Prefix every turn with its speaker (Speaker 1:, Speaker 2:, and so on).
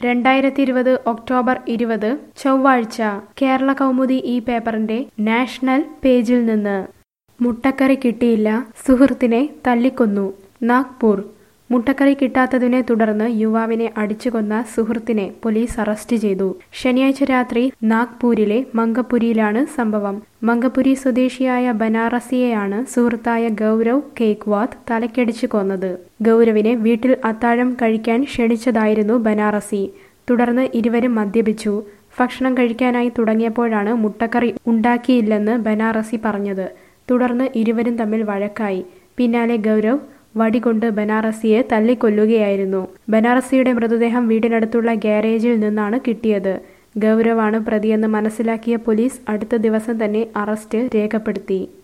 Speaker 1: രണ്ടായിരത്തി ഇരുപത് ഒക്ടോബർ ഇരുപത് ചൊവ്വാഴ്ച കേരള കൗമുദി ഈ പേപ്പറിന്റെ നാഷണൽ പേജിൽ നിന്ന് മുട്ടക്കറി കിട്ടിയില്ല സുഹൃത്തിനെ തല്ലിക്കൊന്നു നാഗ്പൂർ മുട്ടക്കറി കിട്ടാത്തതിനെ തുടർന്ന് യുവാവിനെ അടിച്ചുകൊന്ന സുഹൃത്തിനെ പോലീസ് അറസ്റ്റ് ചെയ്തു ശനിയാഴ്ച രാത്രി നാഗ്പൂരിലെ മങ്കപുരിയിലാണ് സംഭവം മങ്കപുരി സ്വദേശിയായ ബനാറസിയെയാണ് സുഹൃത്തായ ഗൗരവ് കേക്വാദ് തലക്കടിച്ചു കൊന്നത് ഗൗരവിനെ വീട്ടിൽ അത്താഴം കഴിക്കാൻ ക്ഷണിച്ചതായിരുന്നു ബനാറസി തുടർന്ന് ഇരുവരും മദ്യപിച്ചു ഭക്ഷണം കഴിക്കാനായി തുടങ്ങിയപ്പോഴാണ് മുട്ടക്കറി ഉണ്ടാക്കിയില്ലെന്ന് ബനാറസി പറഞ്ഞത് തുടർന്ന് ഇരുവരും തമ്മിൽ വഴക്കായി പിന്നാലെ ഗൗരവ് വടികൊണ്ട് ബനാറസിയെ തല്ലിക്കൊല്ലുകയായിരുന്നു ബനാറസിയുടെ മൃതദേഹം വീടിനടുത്തുള്ള ഗ്യാരേജിൽ നിന്നാണ് കിട്ടിയത് ഗൗരവാണ് പ്രതിയെന്ന് മനസ്സിലാക്കിയ പോലീസ് അടുത്ത ദിവസം തന്നെ അറസ്റ്റ് രേഖപ്പെടുത്തി